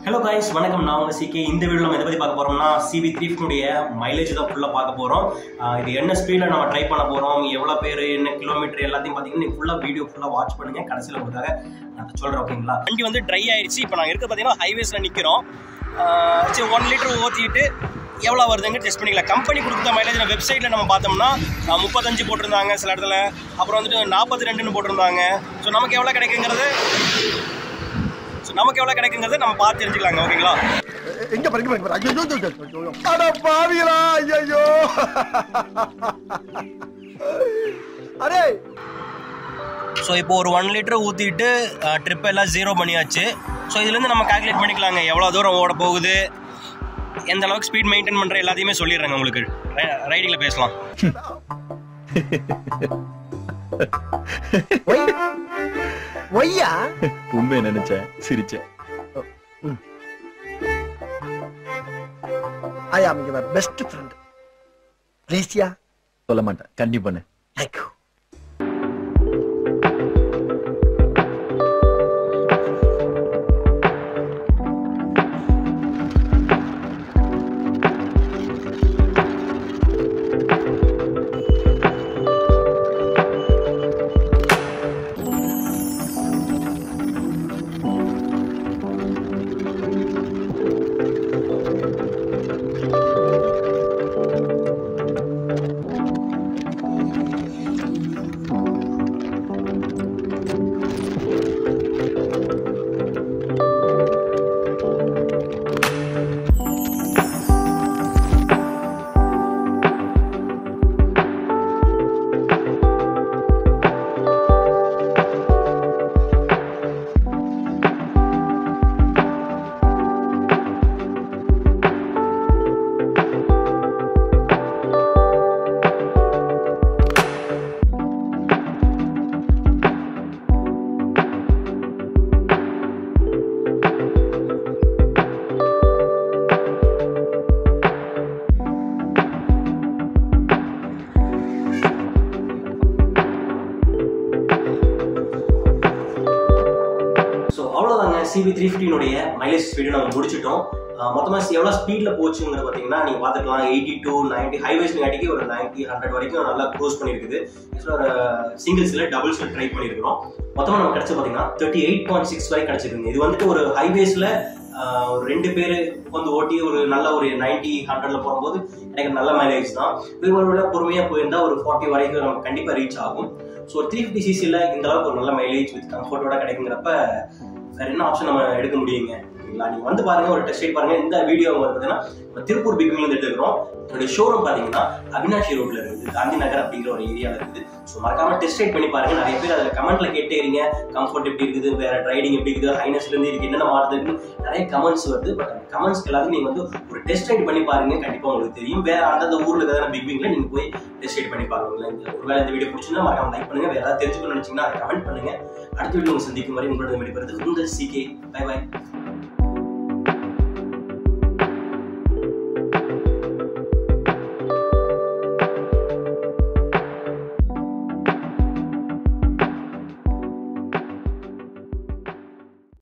Hello guys வணக்கம் நான் உங்க சிகே இந்த வீடியோ நம்ம எதை பற்றி பார்க்க போறோம்னா சிபி த்ரீஃப்னுடைய மைலேஜ் தான் ஃபுல்லாக பார்க்க போகிறோம் இது என்ன ஸ்பீடில் நம்ம ட்ரை பண்ண போகிறோம் எவ்வளோ பேர் என்ன கிலோமீட்டர் எல்லாத்தையும் பார்த்தீங்கன்னா நீ ஃபுல்லாக வீடியோ ஃபுல்லாக வாட்ச் பண்ணுங்க கடைசியில் உங்களுக்காக நான் சொல்கிறேன் ஓகேங்களா வண்டி வந்து ட்ரை ஆயிடுச்சு இப்போ நாங்கள் இருக்க பார்த்தீங்கன்னா ஹைவேஸில் நிற்கிறோம் சரி ஒன் லிட்டர் ஊற்றிட்டு எவ்வளோ வருதுங்க டெஸ்ட் பண்ணிக்கலாம் கம்பெனி கொடுத்த மைலேஜ் வெப்சைட்டில் நம்ம பார்த்தோம்னா அஹ், முப்பத்தஞ்சு போட்டிருந்தாங்க சில இடத்துல அப்புறம் வந்துட்டு நாற்பத்தி ரெண்டுன்னு போட்டிருந்தாங்க ஸோ நமக்கு எவ்வளோ கிடைக்குங்கிறது ஸோ நமக்கு எவ்வளோ கிடைக்குங்கிறத நம்ம பார்த்து தெரிஞ்சுக்கலாங்க ஓகேங்களா எங்க பாருங்க பாருங்க பாருங்க. ஐயோ, ஐயோ, ஐயோ, ஐயோ. அட பாவிகளா ஐயோ அரே ஸோ இப்போ ஒரு ஒன் லிட்டர் ஊற்றிட்டு ட்ரிப் எல்லாம் ஜீரோ பண்ணியாச்சு ஸோ இதுலேருந்து நம்ம கால்குலேட் பண்ணிக்கலாங்க எவ்வளோ தூரம் ஓட போகுது எந்த அளவுக்கு ஸ்பீட் மெயின்டைன் பண்ணுற எல்லாத்தையுமே சொல்லிடுறேங்க உங்களுக்கு ரைடிங்கில் பேசலாம் ஒய் ஒய்யா உண்மையை நினைச்சேன் சிரிச்சேன் ஐ ஆம் யுவர் பெஸ்ட் ஃப்ரெண்ட் ப்ளீஸ்யா சொல்ல மாட்டேன் கண்டிப்பாண்ணே தேங்க் யூ ஸோ அவ்வளோதாங்க சிபி த்ரீ ஃபிஃப்டினுடைய மைலேஜ் ஸ்பீடு நம்ம முடிச்சிட்டோம் மொத்தமாக எவ்வளோ ஸ்பீடில் போச்சுங்கிறது பார்த்தீங்கன்னா நீங்கள் பார்த்துக்கலாம் எயிட்டி டூ நைன்ட்டி ஹைவேஸ் காட்டிக்கு ஒரு நைன்ட்டி ஹண்ட்ரட் வரைக்கும் நல்லா க்ரோஸ் பண்ணியிருக்குது ஆக்சுவலாக ஒரு சிங்கிள்ஸில் டபுள்ஸில் ட்ரை பண்ணியிருக்கிறோம் மொத்தமாக நம்ம கிடச்சி பார்த்தீங்கன்னா தேர்ட்டி எயிட் பாயிண்ட் சிக்ஸ் வரை கிடச்சிருக்குங்க இது வந்துட்டு ஒரு ஹைவேஸில் ஒரு ரெண்டு பேர் வந்து ஓட்டி ஒரு நல்ல ஒரு நைன்ட்டி ஹண்ட்ரட்ல போகும்போது எனக்கு நல்ல மைலேஜ் தான் இவரோட பொறுமையாக போயிருந்தா ஒரு ஃபார்ட்டி வரைக்கும் நமக்கு கண்டிப்பாக ரீச் ஆகும் ஸோ த்ரீ ஃபிஃப்டி சிசியில் இந்த அளவுக்கு ஒரு நல்ல மைலேஜ் வித் கம்ஃபர்ட்டோட கிடைக்குங்கிறப்ப வேற என்ன ஆப்ஷன் நம்ம எடுக்க முடியுங்க சரிங்களா நீங்க வந்து பாருங்க ஒரு டெஸ்ட் ரைட் பாருங்க இந்த வீடியோ வந்து பார்த்தீங்கன்னா நம்ம திருப்பூர் பிக்மில் இருந்து எடுத்துக்கிறோம் என்னுடைய ஷோரூம் பார்த்தீங்கன்னா அவினாஷி ரோட்ல இருக்குது காந்தி நகர் அப்படிங்கிற ஒரு ஏரியாவில் இருக்குது ஸோ மறக்காம டெஸ்ட் ரைட் பண்ணி பாருங்க நிறைய பேர் அதில் கமெண்ட்ல கேட்டே இருங்க கம்ஃபர்ட் எப்படி இருக்குது வேற ரைடிங் எப்படி இருக்குது ஹைனஸ்ல இருந்து இதுக்கு என்னென்ன மாறுதுன்னு நிறைய கமெண்ட்ஸ் வருது பட் அந்த கமெண்ட்ஸ்க்கு எல்லாத்தையும் நீங்க வந்து ஒரு டெஸ்ட் ரைட் பண்ணி பாருங்க கண்டிப்பா உங்களுக்கு தெரியும் வேற அந்தந்த ஊர்ல இருக்கிற பிக் விங்ல நீங்க போய் டெஸ்ட் ரைட் பண்ணி பாருங்க ஒருவேளை இந்த வீடியோ பிடிச்சிருந்தா மறக்காம லைக் பண்ணுங்க வேற ஏதாவது தெரிஞ்சுக்கணும்னு நினைச்சீங்கன்னா அதை கமெண்ட் பண்ணுங்க அடுத்த வீடியோ உங்க சந்திக்கும் வரை உங்களோட வெளிப்படுறது உங்கள் சிகே பை பை